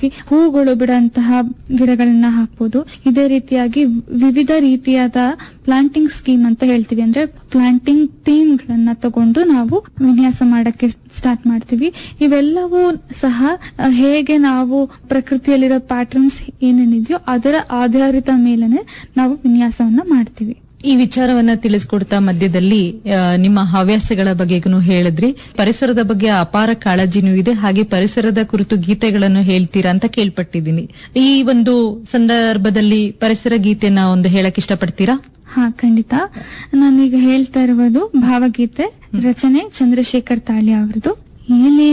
ರೀತಿಯಾಗಿ ಹೂಗಳು ಬಿಡುವಂತಹ ಗಿಡಗಳನ್ನ ಹಾಕ್ಬೋದು ಇದೇ ರೀತಿಯಾಗಿ ವಿವಿಧ ರೀತಿಯಾದ ಪ್ಲಾಂಟಿಂಗ್ ಸ್ಕೀಮ್ ಅಂತ ಹೇಳ್ತೀವಿ ಅಂದ್ರೆ ಪ್ಲಾಂಟಿಂಗ್ ಥೀಮ್ ಗಳನ್ನ ತಗೊಂಡು ನಾವು ವಿನ್ಯಾಸ ಮಾಡಕ್ಕೆ ಸ್ಟಾರ್ಟ್ ಮಾಡ್ತೀವಿ ಇವೆಲ್ಲವೂ ಸಹ ಆ, ಹೇಗೆ ನಾವು ಪ್ರಕೃತಿಯಲ್ಲಿರೋ ಪ್ಯಾಟರ್ನ್ಸ್ ಏನೇನಿದೆಯೋ ಅದರ ಆಧಾರಿತ ಮೇಲೆನೆ ನಾವು ವಿನ್ಯಾಸವನ್ನ ಮಾಡ್ತೀವಿ ಈ ವಿಚಾರವನ್ನ ತಿಳಿಸ್ಕೊಡ್ತಾ ಮಧ್ಯದಲ್ಲಿ ಆ, ನಿಮ್ಮ ಹವ್ಯಾಸಗಳ ಬಗ್ಗೆಗೂ ಹೇಳಿದ್ರಿ ಪರಿಸರದ ಬಗ್ಗೆ ಅಪಾರ ಕಾಳಜಿನೂ ಇದೆ ಹಾಗೆ ಪರಿಸರದ ಕುರಿತು ಗೀತೆಗಳನ್ನು ಹೇಳ್ತೀರಾ ಅಂತ ಕೇಳ್ಪಟ್ಟಿದ್ದೀನಿ ಈ ಒಂದು ಸಂದರ್ಭದಲ್ಲಿ ಪರಿಸರ ಗೀತೆಯನ್ನ ಒಂದು ಹೇಳಕ್ ಇಷ್ಟಪಡ್ತೀರಾ ಹಾ ಖಂಡಿತ ನಾನೀಗ ಹೇಳ್ತಾ ಇರುವುದು ಭಾವಗೀತೆ ರಚನೆ ಚಂದ್ರಶೇಖರ್ ತಾಳ್ಯ ಅವರದು ಎಲೆ